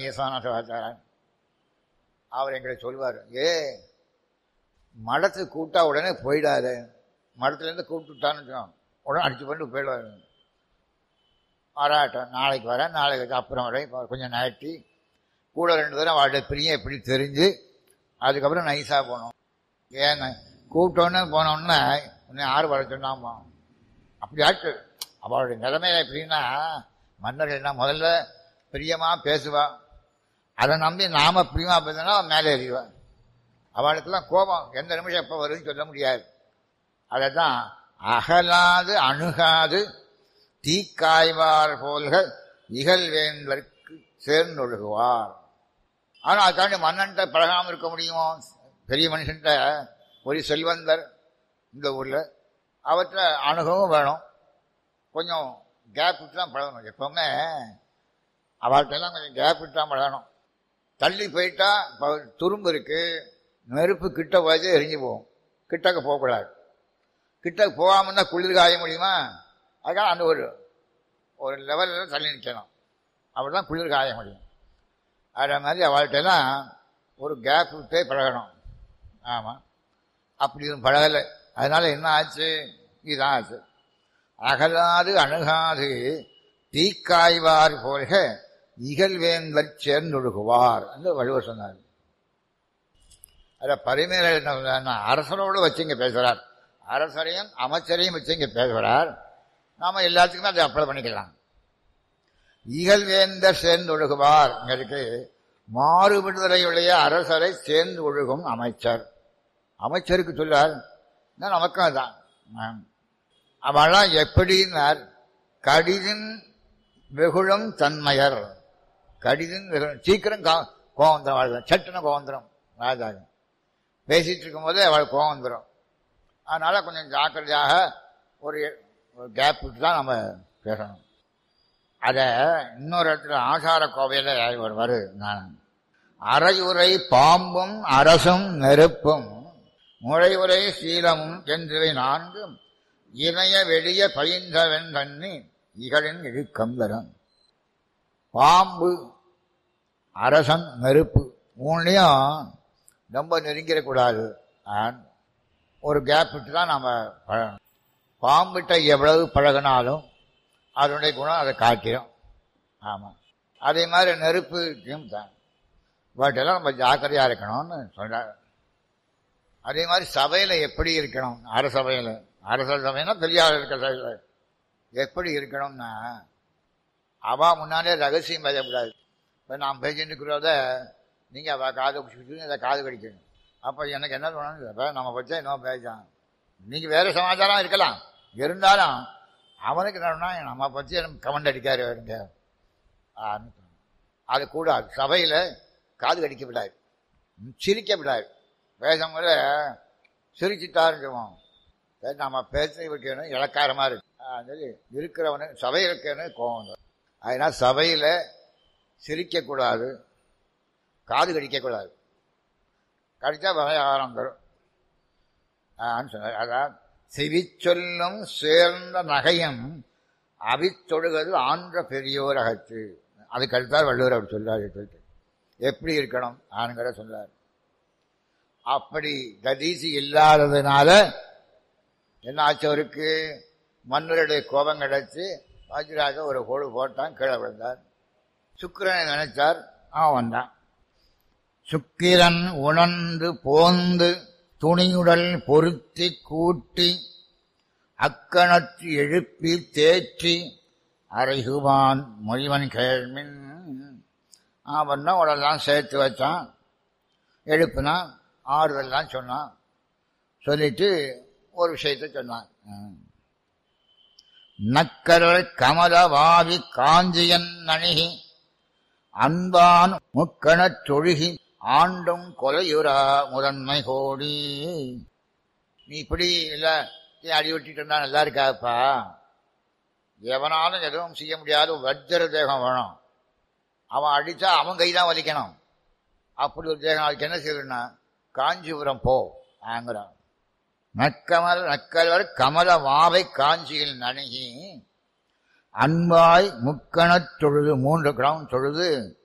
ஈசான சிவாச்சாரன் அவர் எங்களை சொல்வார் ஏ மடத்துக்கு கூட்டா உடனே போயிடாத மடத்துலேருந்து கூப்பிட்டுட்டான்னு வச்சுக்கோங்க. உடனே அடிச்சு பண்ணிட்டு போயிடுவார் வராட்டம் நாளைக்கு வரேன் நாளைக்கு அப்புறம் வரேன் இப்போ கொஞ்சம் நகட்டி கூட ரெண்டு பேரும் அவளுடைய பிரியம் எப்படி தெரிஞ்சு அதுக்கப்புறம் நைஸாக போனோம் ஏங்க கூப்பிட்டோன்னே போனோன்னே இன்னும் யார் வர சொன்னாமா அப்படி ஆச்சு அவளுடைய நிலைமையில எப்படின்னா மன்னர் என்ன முதல்ல பிரியமாக பேசுவா அதை நம்பி நாம பிரியமா பேசினா அவன் மேலே ஏறிடுவான் அவளுக்கெல்லாம் கோபம் எந்த நிமிஷம் எப்போ வரும்னு சொல்ல முடியாது அதை தான் அகலாது அணுகாது தீக்காய்வார் போல்க இகழ்வேந்தற்கு சேர்ந்தொழுகுவார் ஆனால் அதுக்காண்டி மன்னன்ட்ட பழகாமல் இருக்க முடியுமோ பெரிய மனுஷன்ட்ட ஒரு செல்வந்தர் இந்த ஊரில் அவற்றை அணுகவும் வேணும் கொஞ்சம் கேப் விட்டு தான் பழகணும் எப்பவுமே அவள்கிட்டலாம் கொஞ்சம் கேப் விட்டு தான் பழகணும் தள்ளி போயிட்டா இப்போ துரும்பு இருக்கு நெருப்பு கிட்ட போய் எரிஞ்சு போகும் கிட்டக்க போகக்கூடாது கிட்டக்க போகாமல் இருந்தால் குளிர் காய முடியுமா அதுக்காக அந்த ஒரு ஒரு லெவலில் தள்ளி நிற்கணும் அப்படி தான் குளிர் காய முடியும் அதே மாதிரி அவள்கிட்டலாம் ஒரு கேப் விட்டே பழகணும் ஆமாம் அப்படி இதுவும் பழகலை அதனால என்ன ஆச்சு இதுதான் ஆச்சு அகலாது அணுகாது தீக்காய்வார் போல்க இகழ்வேந்தர் சேர்ந்தொழுகுவார் என்று வள்ளுவர் சொன்னார் அதில் பரிமையில என்ன சொல்றாருன்னா, அரசரோடு வச்சு இங்கே பேசுகிறார் அரசரையும் அமைச்சரையும் வச்சு இங்கே பேசுகிறார் நாம எல்லாத்துக்குமே அதை அப்ளை பண்ணிக்கலாம் இகழ்வேந்தர் சேர்ந்து ஒழுகுவார் இங்க இருக்கு மாறுபடுதலையுடைய அரசரை சேர்ந்து ஒழுகும் அமைச்சர் அமைச்சருக்கு சொல்லார் இன்னும் நமக்கும் அதான் ஆம். அவெல்லாம் எப்படின்னார் கடிதின் வெகுளம் தன்மையர் கடிதின் வெகுளம் சீக்கிரம் கா- கோவம் வந்துடும் வாழ்க்கை சட்டுன்னு கோவம் வந்துடும் ராஜாக்கு பேசிட்டு இருக்கும்போதே அவள் கோவம் வந்துடும் அதனால கொஞ்சம் ஜாக்கிரதையாக ஒரு ஒரு கேப் விட்டு தான் நம்ம பேசணும் அதை இன்னொரு இடத்துல ஆசார கோவையில் வருவார் நான் அரையுறை பாம்பும் அரசும் நெருப்பும் முறையுறை சீலமும் என்றவை நான்கும் இணைய வெளிய பயின்றவன் தண்ணி இகழின் இழுக்கம் தரும் பாம்பு அரசன் நெருப்பு மூணுலையும் ரொம்ப நெருங்கிடக்கூடாது And ஒரு கேப் விட்டு தான் நம்ம பழகணும் பாம்பிட்ட எவ்வளவு பழகினாலும் அதனுடைய குணம் அதை காட்டிடும் ஆமாம் அதே மாதிரி நெருப்புக்கும் தான் பட்டெல்லாம் நம்ம ஜாக்கிரதையாக இருக்கணும்னு சொல்கிறார் அதே மாதிரி சபையில் எப்படி இருக்கணும் அரசபையில் அரச சபைனா பெரியார் இருக்க சபையில் எப்படி இருக்கணும்னா அவா முன்னாலே ரகசியம் பேசக்கூடாது இப்போ நான் பேசிட்டு இருக்கிறத நீங்கள் அவள் காது பிடிச்சிட்டு அதை காது கடிக்கணும் அப்போ எனக்கு என்ன தோணும் இப்போ நம்ம பற்றி இன்னும் பேசான் நீங்கள் வேறு சமாச்சாரம் இருக்கலாம் இருந்தாலும் அவனுக்கு என்னன்னா நம்ம பற்றி கமெண்ட் அடிக்காரு வருங்க ஆன்னு தோணும். அது கூடாது சபையில் காது கடிக்க விடாது சிரிக்க விடாது பேசும்போது சிரிச்சுட்டாருன்னு சொல்லுவோம் சரி நம்ம பேச வைக்கணும் இலக்காரமாக இருக்கு ஆஹ் சொல்லி இருக்கிறவனு சபையில் இருக்கணும் கோவம் வந்துடும். அதனால் சபையில் சிரிக்கக்கூடாது காது கடிக்கக்கூடாது கடிச்சா விவகாரம் தரும் ஆன்னு சொன்னார் அதான் செவிச்சொல்லும் சேர்ந்த நகையும் அவித்தொழுகது ஆன்ற பெரியோர் அகத்து அதுக்கு அடுத்தார் வள்ளுவர் அப்படி சொல்றாரு சொல்லிட்டு எப்படி இருக்கணும் ஆணுங்கிற சொல்றார் அப்படி கதீசி இல்லாததுனால என்ன ஆச்சு அவருக்கு மன்னருடைய கோபம் கிடைச்சு வாஜ்ராஜ ஒரு கோடு போட்டான் கீழே விழுந்தார் சுக்கிரனை நினைச்சார் அவன் வந்தான் சுக்கிரன் உணர்ந்து போந்து துணியுடல் பொருத்தி கூட்டி அக்கணத்து எழுப்பி தேற்றி அரைகுவான் மொழிவன் கேள்மின் அவன் தான் உடலாம் சேர்த்து வச்சான் எழுப்புனான் ஆறுதல்லாம் சொன்னான் சொல்லிட்டு ஒரு விஷயத்தை சொன்னான் ம். நக்கரல் கமலவாவி காஞ்சியன் அணுகி அன்பான் முக்கணச் தொழுகி ஆண்டும் கொலையுறா முதன்மை கோடி நீ இப்படி இல்ல நீ அடி விட்டுட்டு இருந்தா நல்லா இருக்காப்பா எவனாலும் எதுவும் செய்ய முடியாத வஜ்ர தேகம் வேணும் அவன் அடிச்சா அவன் கைதான் வலிக்கணும் அப்படி ஒரு தேகம் அதுக்கு என்ன செய்யணும்னா காஞ்சிபுரம் போ ஆங்கிறான் நக்கமல் நக்கல்வர் கமல வாவை காஞ்சியில் நணுகி அன்பாய் முக்கணத் தொழுது மூன்று கிராம் தொழுது